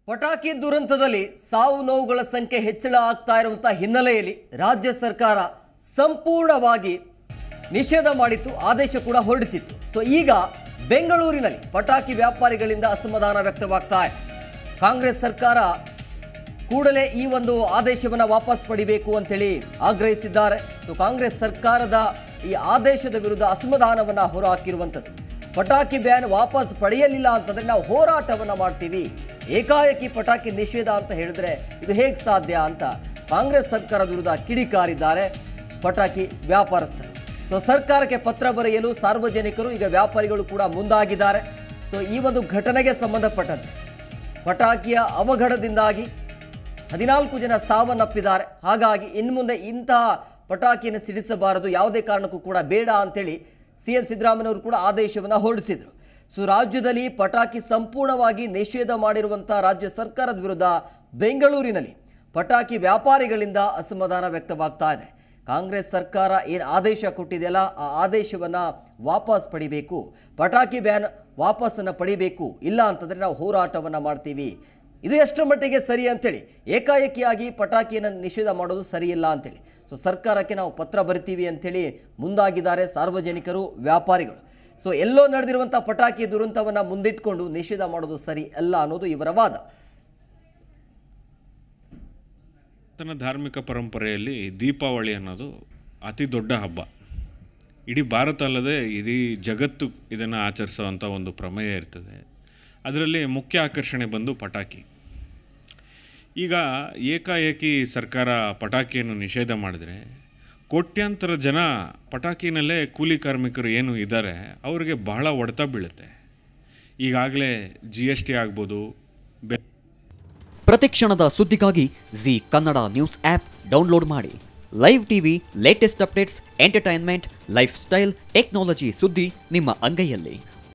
ಪಟಾಕಿ ದುರಂತದಲ್ಲಿ ಸಾವು ನೋವುಗಳ ಸಂಖ್ಯೆ ಹೆಚ್ಚಳ ಆಗ್ತಾ ಇರುವಂತಹ ಹಿನ್ನೆಲೆಯಲ್ಲಿ ರಾಜ್ಯ ಸರ್ಕಾರ ಸಂಪೂರ್ಣವಾಗಿ ನಿಷೇಧ ಮಾಡಿತ್ತು ಆದೇಶ ಕೂಡ ಹೊರಡಿಸಿತ್ತು ಸೊ ಈಗ ಬೆಂಗಳೂರಿನಲ್ಲಿ ಪಟಾಕಿ ವ್ಯಾಪಾರಿಗಳಿಂದ ಅಸಮಾಧಾನ ವ್ಯಕ್ತವಾಗ್ತಾ ಇದೆ ಕಾಂಗ್ರೆಸ್ ಸರ್ಕಾರ ಕೂಡಲೇ ಈ ಒಂದು ಆದೇಶವನ್ನು ವಾಪಸ್ ಪಡಿಬೇಕು ಅಂತೇಳಿ ಆಗ್ರಹಿಸಿದ್ದಾರೆ ಸೊ ಕಾಂಗ್ರೆಸ್ ಸರ್ಕಾರದ ಈ ಆದೇಶದ ವಿರುದ್ಧ ಅಸಮಾಧಾನವನ್ನು ಹೊರಹಾಕಿರುವಂಥದ್ದು ಪಟಾಕಿ ಬ್ಯಾನ್ ವಾಪಸ್ ಪಡೆಯಲಿಲ್ಲ ಅಂತಂದ್ರೆ ನಾವು ಹೋರಾಟವನ್ನು ಮಾಡ್ತೀವಿ ಏಕಾಏಕಿ ಪಟಾಕಿ ನಿಷೇಧ ಅಂತ ಹೇಳಿದ್ರೆ ಇದು ಹೇಗೆ ಸಾಧ್ಯ ಅಂತ ಕಾಂಗ್ರೆಸ್ ಸರ್ಕಾರದ ವಿರುದ್ಧ ಕಿಡಿಕಾರಿದ್ದಾರೆ ಪಟಾಕಿ ವ್ಯಾಪಾರಸ್ಥರು ಸೊ ಸರ್ಕಾರಕ್ಕೆ ಪತ್ರ ಬರೆಯಲು ಸಾರ್ವಜನಿಕರು ಈಗ ವ್ಯಾಪಾರಿಗಳು ಕೂಡ ಮುಂದಾಗಿದ್ದಾರೆ ಸೊ ಈ ಒಂದು ಘಟನೆಗೆ ಸಂಬಂಧಪಟ್ಟಂತೆ ಪಟಾಕಿಯ ಅವಘಡದಿಂದಾಗಿ ಹದಿನಾಲ್ಕು ಜನ ಸಾವನ್ನಪ್ಪಿದ್ದಾರೆ ಹಾಗಾಗಿ ಇನ್ನು ಮುಂದೆ ಇಂತಹ ಪಟಾಕಿಯನ್ನು ಸಿಡಿಸಬಾರದು ಯಾವುದೇ ಕಾರಣಕ್ಕೂ ಕೂಡ ಬೇಡ ಅಂತೇಳಿ ಸಿ ಎಂ ಸಿದ್ದರಾಮಯ್ಯವರು ಕೂಡ ಆದೇಶವನ್ನು ಹೊರಡಿಸಿದರು ಸೊ ರಾಜ್ಯದಲ್ಲಿ ಪಟಾಕಿ ಸಂಪೂರ್ಣವಾಗಿ ನಿಷೇಧ ಮಾಡಿರುವಂಥ ರಾಜ್ಯ ಸರ್ಕಾರದ ವಿರುದ್ಧ ಬೆಂಗಳೂರಿನಲ್ಲಿ ಪಟಾಕಿ ವ್ಯಾಪಾರಿಗಳಿಂದ ಅಸಮಾಧಾನ ವ್ಯಕ್ತವಾಗ್ತಾ ಇದೆ ಕಾಂಗ್ರೆಸ್ ಸರ್ಕಾರ ಏನು ಆದೇಶ ಕೊಟ್ಟಿದೆಯಲ್ಲ ಆ ಆದೇಶವನ್ನು ವಾಪಸ್ ಪಡಿಬೇಕು ಪಟಾಕಿ ಬ್ಯಾನ್ ವಾಪಸ್ಸನ್ನು ಪಡಿಬೇಕು ಇಲ್ಲ ಅಂತಂದರೆ ನಾವು ಹೋರಾಟವನ್ನು ಮಾಡ್ತೀವಿ ಇದು ಎಷ್ಟರ ಮಟ್ಟಿಗೆ ಸರಿ ಅಂತೇಳಿ ಏಕಾಏಕಿಯಾಗಿ ಪಟಾಕಿಯನ್ನು ನಿಷೇಧ ಮಾಡೋದು ಸರಿಯಿಲ್ಲ ಅಂತೇಳಿ ಸೊ ಸರ್ಕಾರಕ್ಕೆ ನಾವು ಪತ್ರ ಬರಿತೀವಿ ಅಂತೇಳಿ ಮುಂದಾಗಿದ್ದಾರೆ ಸಾರ್ವಜನಿಕರು ವ್ಯಾಪಾರಿಗಳು ಸೊ ಎಲ್ಲೋ ನಡೆದಿರುವಂಥ ಪಟಾಕಿ ದುರಂತವನ್ನು ಮುಂದಿಟ್ಕೊಂಡು ನಿಷೇಧ ಮಾಡೋದು ಸರಿ ಅಲ್ಲ ಅನ್ನೋದು ಇವರ ವಾದ ತನ್ನ ಧಾರ್ಮಿಕ ಪರಂಪರೆಯಲ್ಲಿ ದೀಪಾವಳಿ ಅನ್ನೋದು ಅತಿ ದೊಡ್ಡ ಹಬ್ಬ ಇಡೀ ಭಾರತ ಅಲ್ಲದೆ ಇಡೀ ಜಗತ್ತು ಇದನ್ನು ಆಚರಿಸುವಂಥ ಒಂದು ಪ್ರಮೇಯ ಇರ್ತದೆ ಅದರಲ್ಲಿ ಮುಖ್ಯ ಆಕರ್ಷಣೆ ಬಂದು ಪಟಾಕಿ ಈಗ ಏಕಾಏಕಿ ಸರ್ಕಾರ ಪಟಾಕಿಯನ್ನು ನಿಷೇಧ ಮಾಡಿದರೆ ಕೋಟ್ಯಾಂತರ ಜನ ಪಟಾಕಿನಲ್ಲೇ ಕೂಲಿ ಕಾರ್ಮಿಕರು ಏನು ಇದ್ದಾರೆ ಅವರಿಗೆ ಬಹಳ ಹೊಡೆತ ಬೀಳುತ್ತೆ ಈಗಾಗಲೇ ಜಿ ಎಸ್ ಟಿ ಆಗ್ಬೋದು ಬೆ ಪ್ರತಿಕ್ಷಣದ ಸುದ್ದಿಗಾಗಿ Zee Kannada news app download ಮಾಡಿ live TV latest updates entertainment lifestyle technology ಸುದ್ದಿ ನಿಮ್ಮ ಅಂಗೈಯಲ್ಲಿ